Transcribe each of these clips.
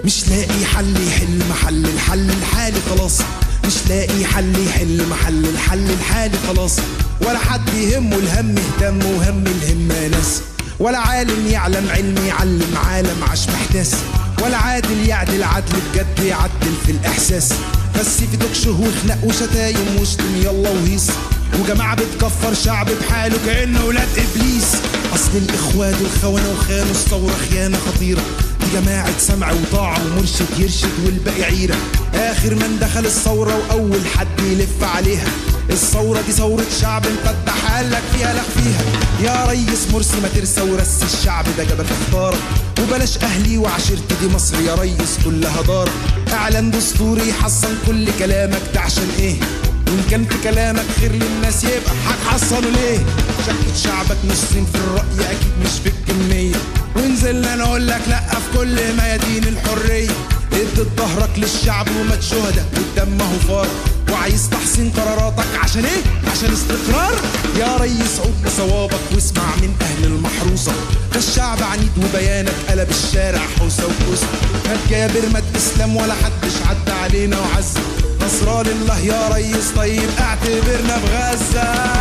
مش لاقي حل يحل محل الحل الحالي خلاص مش لاقي حل يحل محل الحل الحالي خلاص ولا حد يهمه الهم اهتم وهم الهمة ناس ولا عالم يعلم علم يعلم عالم عاش محتاس ولا عادل يعدل عدل بجد يعدل في الإحساس بس في تكشه وخناق وشتايم وشتم يلا وهيص وجماعة بتكفر شعب بحاله كأنه ولاد إبليس أصل الإخوان والخونة وخانوا الثورة خيانة خطيرة دي جماعة سمع وطاعة ومرشد يرشد والباقي عيرة آخر من دخل الثورة وأول حد يلف عليها الثورة دي ثورة شعب مفتح قالك فيها لك فيها يا ريس مرسي ما ترسى ورس الشعب ده جبل اختارك وبلاش أهلي وعشيرتي دي مصر يا ريس كلها دار إعلان دستوري يحصن كل كلامك ده عشان إيه وإن كان في كلامك خير للناس يبقى هتحصلوا ليه شكة شعبك نصين في الرأي أكيد مش في الكمية ونزلنا نقول لك لأ في كل ميادين الحرية ادي ظهرك للشعب ومات شهداء والدم اهو فار وعايز تحسين قراراتك عشان ايه؟ عشان استقرار؟ يا ريس عود بصوابك واسمع من اهل المحروسه ده الشعب عنيد وبيانك قلب الشارع حوسه وكوسه ما تجابر ما تسلم ولا حدش عدى علينا وعز نصرى لله يا ريس طيب اعتبرنا بغزه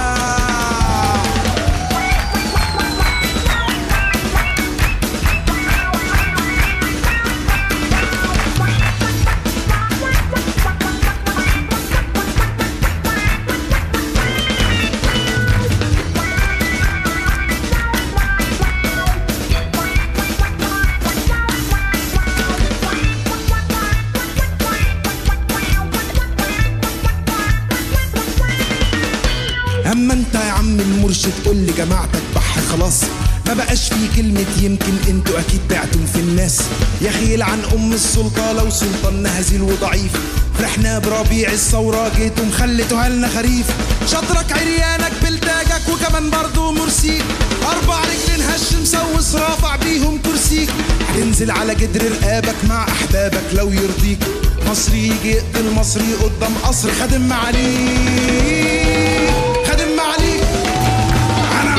اما انت يا عم المرشد قول لجماعتك بح خلاص ما بقاش في كلمة يمكن انتوا اكيد بعتم في الناس يا خيل عن ام السلطة لو سلطاننا هزيل وضعيف فرحنا بربيع الثورة جيتم خليتوها لنا خريف شطرك عريانك بلتاجك وكمان برضو مرسيك اربع رجلين هش مسوس رافع بيهم كرسيك هتنزل على جدر رقابك مع احبابك لو يرضيك مصري يجي يقتل مصري قدام قصر خادم معاليك خادم معاليك انا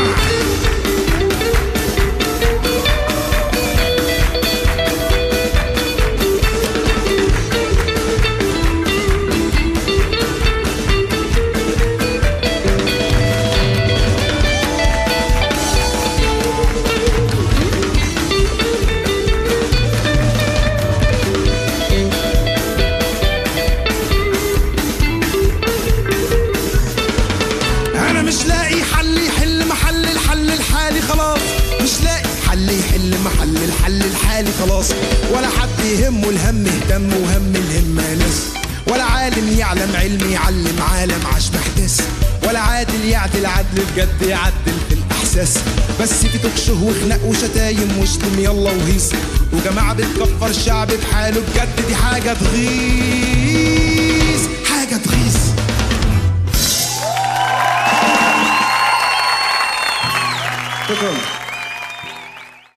انا مش لاقي حل يحل محل الحل الحالي خلاص مش لاقي حل يحل محل الحل الحالي خلاص ولا حد يهمه الهم اهتم وهم الهمة ناس ولا عالم يعلم علم يعلم عالم عاش محتاس ولا عادل يعدل عدل بجد يعدل في الاحساس بس في تكشه وخناق وشتايم وشتم يلا وهيص وجماعة بتكفر شعب بحاله بجد دي حاجة تغيظ حاجة تغيظ شكرا